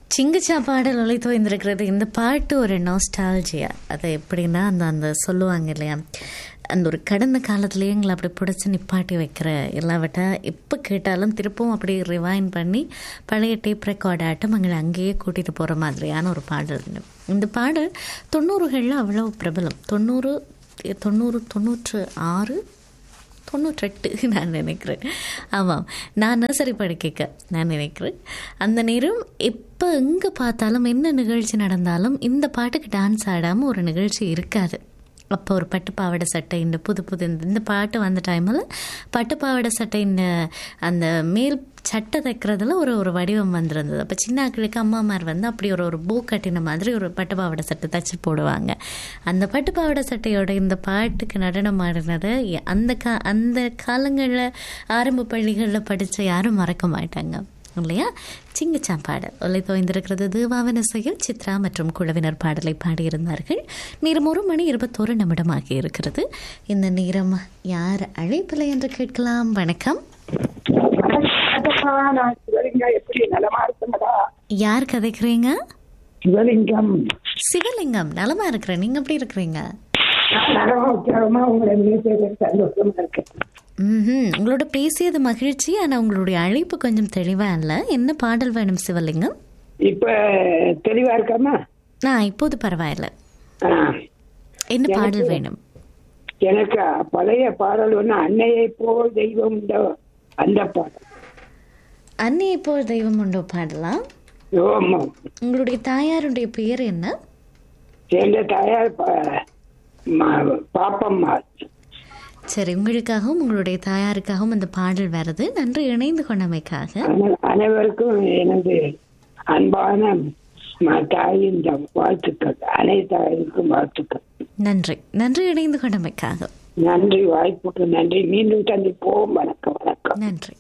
சிங்கிச்சா பாடல் ஒளி தோய்ந்திருக்கிறது இந்த பாட்டு ஒரு நாஸ்டாலஜியா அது எப்படின்னா அந்த அந்த சொல்லுவாங்க இல்லையா அந்த ஒரு கடந்த காலத்துலேயே எங்களை அப்படி பிடிச்சி நிப்பாட்டி வைக்கிற இல்லாவிட்டா எப்போ கேட்டாலும் திருப்பவும் அப்படி ரிவைன் பண்ணி பழைய டேப் ரெக்கார்ட் ஆட்டம் எங்களை அங்கேயே கூட்டிகிட்டு போகிற மாதிரியான ஒரு பாடல் இது. இந்த பாடல் தொண்ணூறுகளில் அவ்வளோ பிரபலம் தொண்ணூறு தொண்ணூறு தொண்ணூற்று ஆறு தொண்ணூற்றெட்டு நான் நினைக்கிறேன் ஆமாம் நான் நர்சரி படிக்க நான் நினைக்கிறேன் அந்த நேரம் எப்போ எங்கே பார்த்தாலும் என்ன நிகழ்ச்சி நடந்தாலும் இந்த பாட்டுக்கு டான்ஸ் ஆடாமல் ஒரு நிகழ்ச்சி இருக்காது அப்போ ஒரு பட்டு பாவாடை சட்டை இந்த புது புது இந்த- இந்த பாட்டு வந்த டைமில் பட்டு பாவாடை சட்டை இந்த அந்த மேல் சட்டை தைக்கிறதுல ஒரு ஒரு வடிவம் வந்திருந்தது அப்போ சின்ன ஆக்களுக்கு அம்மாமார் வந்து அப்படி ஒரு ஒரு பூ கட்டின மாதிரி ஒரு பட்டு பாவாடை சட்டை தச்சு போடுவாங்க அந்த பட்டு பாவாடை சட்டையோட இந்த பாட்டுக்கு நடனம் ஆடினதை எ- அந்த கா அந்த காலங்களில் ஆரம்ப பள்ளிகளில் படித்த யாரும் மறக்க மாட்டாங்க இல்லையா சிங்கச்சாம் பாடல் ஒலை தோய்ந்திருக்கிறது தீபாவன செயல் சித்ரா மற்றும் குழுவினர் பாடலை பாடியிருந்தார்கள் நேரம் ஒரு மணி இருபத்தோரு நிமிடமாகி இருக்கிறது இந்த நேரம் யார் அழைப்பில்லை என்று கேட்கலாம் வணக்கம் வணக்கம்மா, நான் சிவலிங்கம் எப்படி நலமா இருக்குங்களா யார் கதைக்கிறீங்க சிவலிங்கம் சிவலிங்கம் நலமா இருக்கிறேன் நீங்க எப்படி இருக்கிறீங்க நான் நலமா உற்சாகமா உங்களை பேசுறது சந்தோஷமா இருக்கேன் ம் உங்களோட பேசியது மகிழ்ச்சி ஆனால் உங்களுடைய அழைப்பு கொஞ்சம் தெளிவா இல்லை என்ன பாடல் வேணும் சிவலிங்கம் இப்ப தெளிவா இருக்காமா நான் இப்போது பரவாயில்ல ஆ, என்ன பாடல் எனக்கு- வேணும் எனக்கு பழைய பாடல் ஒண்ணு அன்னையை போல் தெய்வம் உண்டோ அந்த பாடல் அன்னை போல் தெய்வம் உண்டோ பாடலாம் ஓமா உங்களுடைய தாயாருடைய பெயர் என்ன சேர்ந்த தாயார் பா- மா- பாப்பம்மா சரி உங்களுக்காகவும் உங்களுடைய தாயாருக்காகவும் அந்த பாடல் வருது நன்றி இணைந்து கொண்டமைக்காக அன- அனைவருக்கும் எனது அன்பான ம- தாயின் த- வாழ்த்துக்கள் அனைத்து தாயிருக்கும் வாழ்த்துக்கள் நன்றி நன்றி இணைந்து கொண்டமைக்காக நன்றி வாய்ப்புக்கு நன்றி மீண்டும் சந்திப்போம் வணக்கம் வணக்கம் நன்றி